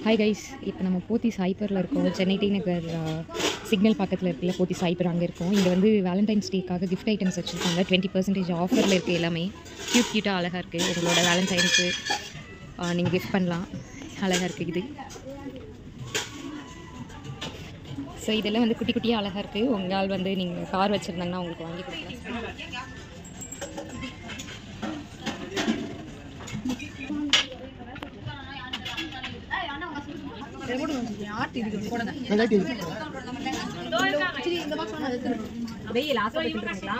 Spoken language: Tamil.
ஹாய் கைஸ் இப்போ நம்ம போத்தி சாய்ப்பரில் இருக்கோம் சென்னை டி நகர் சிக்னல் பக்கத்தில் இருக்குல்ல போத்தி சாய்ப்பர் அங்கே இருக்கோம் இங்கே வந்து வேலண்டைன்ஸ் டேக்காக கிஃப்ட் ஐட்டம்ஸ் வச்சுருக்காங்க டுவெண்ட்டி பர்சன்டேஜ் ஆஃபரில் இருக்குது எல்லாமே க்யூட் க்யூட்டாக அழகாக இருக்குது உங்களோட வேலண்டைன்ஸு நீங்கள் கிஃப்ட் பண்ணலாம் அழகாக இருக்குது இது ஸோ இதெல்லாம் வந்து குட்டி குட்டியாக அழகாக இருக்குது உங்களால் வந்து நீங்கள் கார் வச்சுருந்தாங்கன்னா உங்களுக்கு வாங்கி கொடுக்கலாம் வெயில் ஆசைப்பட்டு இருக்கீங்களா